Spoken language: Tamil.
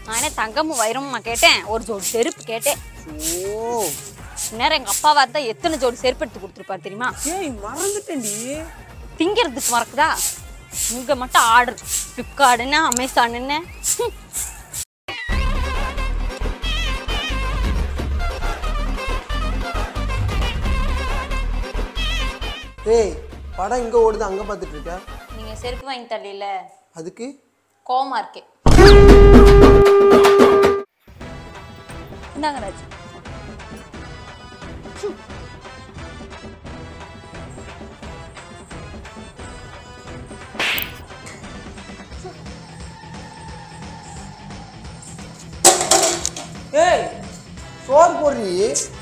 நானே தங்கமும் வைரமும் கேட்டேன் ஒரு ஜோடி செருப்பு கேட்டேன் ஓ நேரம் எங்க அப்பாவா இருந்தா எத்தனை ஜோடி செருப்பு எடுத்து கொடுத்துருப்பாரு தெரியுமா ஏய் மறந்துட்டேன்டி திங்கிறதுக்கு மறக்குதா இங்க மட்டும் ஆர்டர் ஃப்ளிப்கார்டுன்னு அமேசானுன்னு ஹம். ஏய் படம் இங்க ஓடுது அங்க பார்த்துட்டு இருக்க நீங்க செருப்பு வாங்கி தரல அதுக்கு கோமா இருக்கேன் இந்தாங்க ராஜ் ஏய் சோறு போடுறீ